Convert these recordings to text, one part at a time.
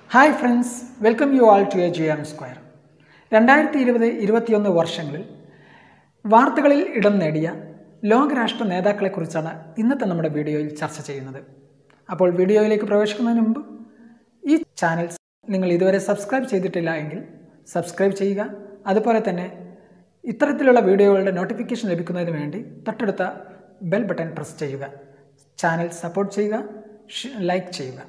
hi friends welcome you all to A G M square രണ്ടായിരത്തി ഇരുപത് ഇരുപത്തിയൊന്ന് വർഷങ്ങളിൽ വാർത്തകളിൽ ഇടം നേടിയ ലോകരാഷ്ട്ര നേതാക്കളെക്കുറിച്ചാണ് ഇന്നത്തെ നമ്മുടെ വീഡിയോയിൽ ചർച്ച ചെയ്യുന്നത് അപ്പോൾ വീഡിയോയിലേക്ക് പ്രവേശിക്കുന്നതിന് മുമ്പ് ഈ ചാനൽ നിങ്ങൾ ഇതുവരെ സബ്സ്ക്രൈബ് ചെയ്തിട്ടില്ല എങ്കിൽ സബ്സ്ക്രൈബ് ചെയ്യുക അതുപോലെ തന്നെ ഇത്തരത്തിലുള്ള വീഡിയോകളുടെ നോട്ടിഫിക്കേഷൻ ലഭിക്കുന്നതിന് വേണ്ടി തൊട്ടടുത്ത ബെൽ ബട്ടൺ പ്രസ് ചെയ്യുക ചാനൽ സപ്പോർട്ട് ചെയ്യുക ലൈക്ക് ചെയ്യുക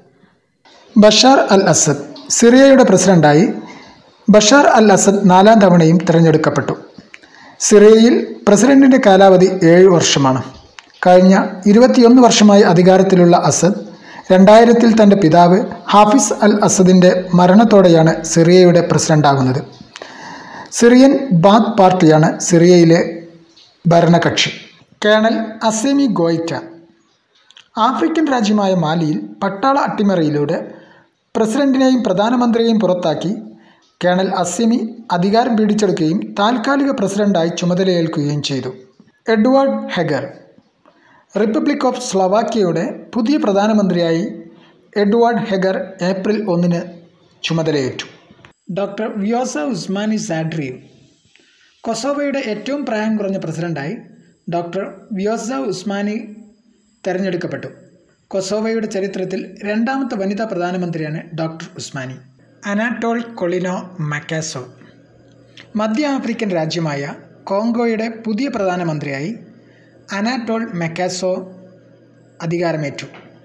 ബഷാർ അൽ അസദ് സിറിയയുടെ പ്രസിഡന്റായി ബഷാർ അൽ അസദ് നാലാം തവണയും തിരഞ്ഞെടുക്കപ്പെട്ടു സിറിയയിൽ പ്രസിഡന്റിന്റെ കാലാവധി ഏഴ് വർഷമാണ് കഴിഞ്ഞ ഇരുപത്തിയൊന്ന് വർഷമായി അധികാരത്തിലുള്ള അസദ് രണ്ടായിരത്തിൽ തൻ്റെ പിതാവ് ഹാഫിസ് അൽ അസദിൻ്റെ മരണത്തോടെയാണ് സിറിയയുടെ പ്രസിഡന്റാകുന്നത് സിറിയൻ ബാത്ത് പാർട്ടിയാണ് സിറിയയിലെ ഭരണകക്ഷി കേണൽ അസേമി ഗോയ്റ്റ ആഫ്രിക്കൻ രാജ്യമായ മാലിയിൽ പട്ടാള അട്ടിമറിയിലൂടെ പ്രസിഡന്റിനെയും പ്രധാനമന്ത്രിയെയും പുറത്താക്കി കേണൽ അസിമി അധികാരം പിടിച്ചെടുക്കുകയും താൽക്കാലിക പ്രസിഡന്റായി ചുമതലയേൽക്കുകയും ചെയ്തു എഡ്വാർഡ് ഹെഗർ റിപ്പബ്ലിക് ഓഫ് സ്ലൊവാക്യയുടെ പുതിയ പ്രധാനമന്ത്രിയായി എഡ്വാർഡ് ഹെഗർ ഏപ്രിൽ ഒന്നിന് ചുമതലയേറ്റു ഡോക്ടർ വ്യോസ ഉസ്മാനി സാഡ്രിയു കൊസോവയുടെ ഏറ്റവും പ്രായം കുറഞ്ഞ പ്രസിഡന്റായി ഡോക്ടർ വ്യോസ ഉസ്മാനി തെരഞ്ഞെടുക്കപ്പെട്ടു കൊസോവയുടെ ചരിത്രത്തിൽ രണ്ടാമത്തെ വനിതാ പ്രധാനമന്ത്രിയാണ് ഡോക്ടർ ഉസ്മാനി അനാറ്റോൾ കൊളിനോ മക്കാസോ മധ്യ ആഫ്രിക്കൻ രാജ്യമായ കോങ്കോയുടെ പുതിയ പ്രധാനമന്ത്രിയായി അനാറ്റോൾ മെക്കാസോ അധികാരമേറ്റു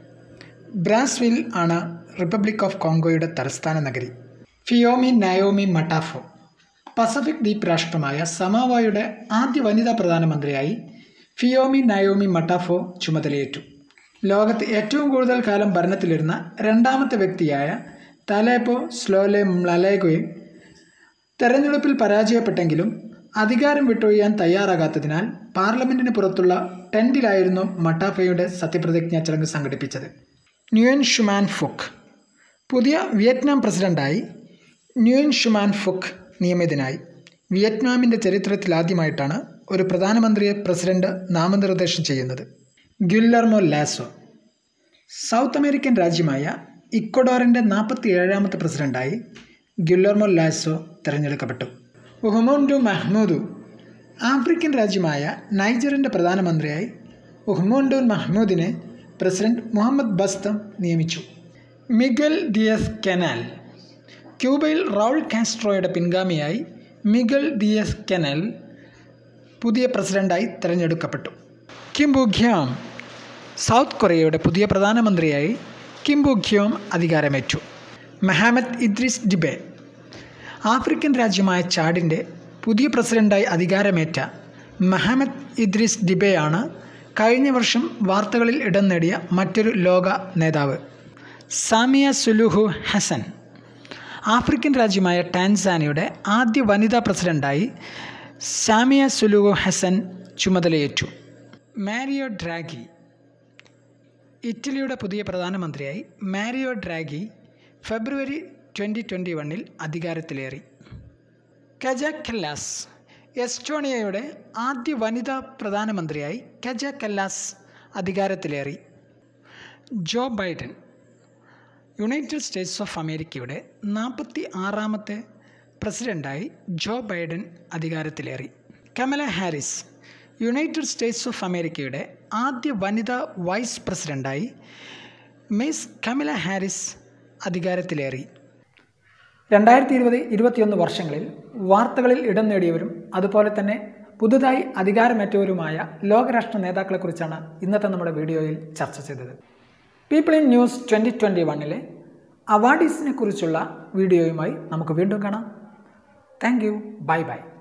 ബ്രാസ്വിൽ ആണ് റിപ്പബ്ലിക് ഓഫ് കോങ്കോയുടെ തലസ്ഥാന നഗരി ഫിയോമി നയോമി മട്ടാഫോ പസഫിക് ദ്വീപ് രാഷ്ട്രമായ സമാവോയുടെ ആദ്യ വനിതാ പ്രധാനമന്ത്രിയായി ഫിയോമി നയോമി മട്ടാഫോ ചുമതലയേറ്റു ലോകത്ത് ഏറ്റവും കൂടുതൽ കാലം ഭരണത്തിലിരുന്ന രണ്ടാമത്തെ വ്യക്തിയായ തലേപ്പോ സ്ലോലെ മ്ലലേഗോയെ തെരഞ്ഞെടുപ്പിൽ പരാജയപ്പെട്ടെങ്കിലും അധികാരം വിട്ടൊഴിയാൻ തയ്യാറാകാത്തതിനാൽ പാർലമെന്റിന് പുറത്തുള്ള ടെന്റിലായിരുന്നു മട്ടാഫയുടെ സത്യപ്രതിജ്ഞാ ചടങ്ങ് സംഘടിപ്പിച്ചത് ന്യൂൻ ഷുമാൻ ഫുക്ക് പുതിയ വിയറ്റ്നാം പ്രസിഡന്റായി ന്യൂൻ ഷുമാൻ ഫുക്ക് നിയമിതനായി വിയറ്റ്നാമിൻ്റെ ചരിത്രത്തിലാദ്യമായിട്ടാണ് ഒരു പ്രധാനമന്ത്രിയെ പ്രസിഡന്റ് നാമനിർദ്ദേശം ചെയ്യുന്നത് ഗുല്ലർമോ ലാസോ സൗത്ത് അമേരിക്കൻ രാജ്യമായ ഇക്വഡോറിൻ്റെ നാൽപ്പത്തി ഏഴാമത്തെ പ്രസിഡന്റായി ഗുല്ലർമോ ലാസോ തിരഞ്ഞെടുക്കപ്പെട്ടു ഉഹ്മുൻഡു മഹ്മൂദു ആഫ്രിക്കൻ രാജ്യമായ നൈജറിൻ്റെ പ്രധാനമന്ത്രിയായി ഉഹ്മുൻഡു മഹ്മൂദിനെ പ്രസിഡന്റ് മുഹമ്മദ് ബസ്തം നിയമിച്ചു മിഗൽ ദിയസ് കെനാൽ ക്യൂബയിൽ റൗൾ കാസ്ട്രോയുടെ പിൻഗാമിയായി മിഗൽ ദിയസ് കെനൽ പുതിയ പ്രസിഡന്റായി തിരഞ്ഞെടുക്കപ്പെട്ടു കിംബുഖ്യോം സൗത്ത് കൊറിയയുടെ പുതിയ പ്രധാനമന്ത്രിയായി കിംബുഖ്യോം അധികാരമേറ്റു മെഹാമത് ഇദ്രിസ് ഡിബെ ആഫ്രിക്കൻ രാജ്യമായ ചാഡിൻ്റെ പുതിയ പ്രസിഡന്റായി അധികാരമേറ്റ മെഹമ്മദ് ഇദ്രിസ് ഡിബെയാണ് കഴിഞ്ഞ വർഷം വാർത്തകളിൽ ഇടം നേടിയ മറ്റൊരു ലോക നേതാവ് സാമിയ സുലുഹു ഹസൻ ആഫ്രിക്കൻ രാജ്യമായ ടാൻസാനിയുടെ ആദ്യ വനിതാ പ്രസിഡന്റായി സാമിയ സുലുഹു ഹസൻ ചുമതലയേറ്റു മാരിയോ ഡ്രാഗി ഇറ്റലിയുടെ പുതിയ പ്രധാനമന്ത്രിയായി മാരിയോ ഡ്രാഗി ഫെബ്രുവരി ട്വൻ്റി ട്വൻ്റി വണ്ണിൽ അധികാരത്തിലേറി കജാഖല്ലാസ് എസ്റ്റോണിയയുടെ ആദ്യ വനിതാ പ്രധാനമന്ത്രിയായി കജാഖല്ലാസ് അധികാരത്തിലേറി Joe Biden United States of അമേരിക്കയുടെ നാൽപ്പത്തി ആറാമത്തെ പ്രസിഡൻ്റായി ജോ ബൈഡൻ അധികാരത്തിലേറി Kamala Harris United States of അമേരിക്കയുടെ ആദ്യ വനിതാ വൈസ് പ്രസിഡൻ്റായി മിസ് കമല ഹാരിസ് അധികാരത്തിലേറി രണ്ടായിരത്തി ഇരുപത് ഇരുപത്തിയൊന്ന് വർഷങ്ങളിൽ വാർത്തകളിൽ ഇടം നേടിയവരും അതുപോലെ തന്നെ പുതുതായി അധികാരമേറ്റവരുമായ ലോകരാഷ്ട്ര നേതാക്കളെക്കുറിച്ചാണ് ഇന്നത്തെ നമ്മുടെ വീഡിയോയിൽ ചർച്ച ചെയ്തത് people in news twenty twenty വണ്ണിലെ അവാർഡീസിനെ കുറിച്ചുള്ള വീഡിയോയുമായി നമുക്ക് വീണ്ടും കാണാം താങ്ക് യു ബൈ ബൈ